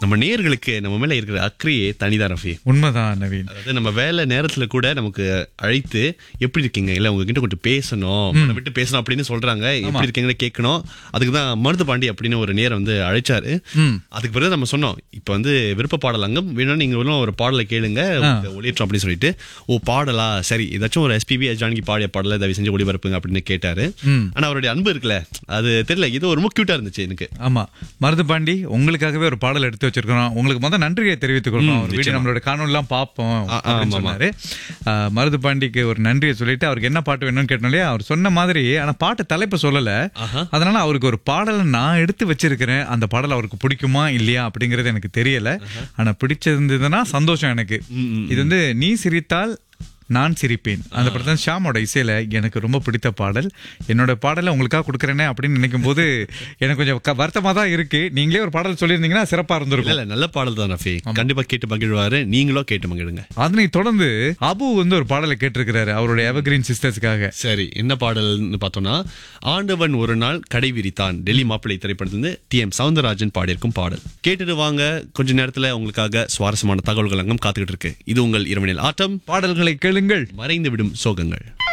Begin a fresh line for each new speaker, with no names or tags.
நம்ம நேயர்களுக்கு நம்ம மேல இருக்கிற அக்கறையே தனிதான் ரஃபி
உண்மைதான் நவீன்
அதாவது நம்ம வேலை நேரத்துல கூட நமக்கு அழைத்து எப்படி இருக்கீங்க இல்ல உங்ககிட்ட கொஞ்சம் பேசணும் மனம் விட்டு பேசணும் அப்படின்னு சொல்றாங்க எப்படி இருக்கீங்கன்னு கேட்கணும் அதுக்கு தான் மருது பாண்டி அப்படின்னு ஒரு நேரம் வந்து அழைச்சாரு அதுக்கு பிறகு நம்ம சொன்னோம் இப்ப வந்து விருப்ப பாடல் அங்கம் வேணும் நீங்க வேணும் ஒரு பாடலை கேளுங்க உங்களுக்கு ஒளியேற்றோம் அப்படின்னு சொல்லிட்டு ஓ பாடலா சரி ஏதாச்சும் ஒரு எஸ்பிபி ஜானகி பாடிய பாடலை தயவு செஞ்சு ஒளிபரப்புங்க அப்படின்னு கேட்டாரு ஆனா அவருடைய அன்பு இருக்குல்ல அது தெரியல இது ஒரு கியூட்டா இருந்துச்சு எனக்கு
ஆமா மருது பாண்டி உங்களுக்காகவே ஒரு பாடல் எடுத்து வச்சிருக்கிறோம் உங்களுக்கு முதல் நன்றியை தெரிவித்துக் கொள்ளணும் ஒரு வீடியோ நம்மளோட காணொலி எல்லாம் பார்ப்போம்
ஆ,
அப்படின்னு
ஆமா, ஆமா.
சொன்னாரு ஆ, மருது பாண்டிக்கு ஒரு நன்றியை சொல்லிட்டு அவருக்கு என்ன பாட்டு வேணும்னு கேட்டோம் இல்லையா அவர் சொன்ன மாதிரி ஆனா பாட்டு தலைப்பு சொல்லல
ஆஹா.
அதனால அவருக்கு ஒரு பாடலை நான் எடுத்து வச்சிருக்கிறேன் அந்த பாடல் அவருக்கு பிடிக்குமா இல்லையா அப்படிங்கறது எனக்கு தெரியல ஆனா பிடிச்சிருந்ததுன்னா சந்தோஷம் எனக்கு இது வந்து நீ சிரித்தால் நான் சிரிப்பேன் அந்த படத்தில் ஷாமோட இசையில எனக்கு ரொம்ப பிடித்த பாடல் என்னோட பாடலை உங்களுக்காக கொடுக்குறேனே அப்படின்னு நினைக்கும் போது எனக்கு கொஞ்சம் க- வருத்தமா தான் இருக்கு நீங்களே ஒரு பாடல் சொல்லியிருந்தீங்கன்னா சிறப்பா
இல்ல
இருந்திருக்கும்
இல்ல நல்ல பாடல் தான் ரஃபி கண்டிப்பா கேட்டு மகிழ்வாரு நீங்களும் கேட்டு மகிழுங்க
அதனை தொடர்ந்து அபு வந்து ஒரு பாடலை கேட்டிருக்கிறாரு அவருடைய எவர்கிரீன் சிஸ்டர்ஸ்க்காக
சரி என்ன பாடல்னு பார்த்தோம்னா ஆண்டவன் ஒரு நாள் கடை விரித்தான் டெல்லி மாப்பிள்ளை திரைப்படத்திலிருந்து டி எம் சவுந்தரராஜன் பாடியிருக்கும் பாடல் கேட்டுட்டு வாங்க கொஞ்ச நேரத்துல உங்களுக்காக சுவாரஸ்யமான தகவல்கள் அங்கம் காத்துக்கிட்டு இருக்கு இது உங்கள் இரவனில் ஆட்டம்
பாடல்களை கேளுங்கள்
மறைந்து விடும் சோகங்கள்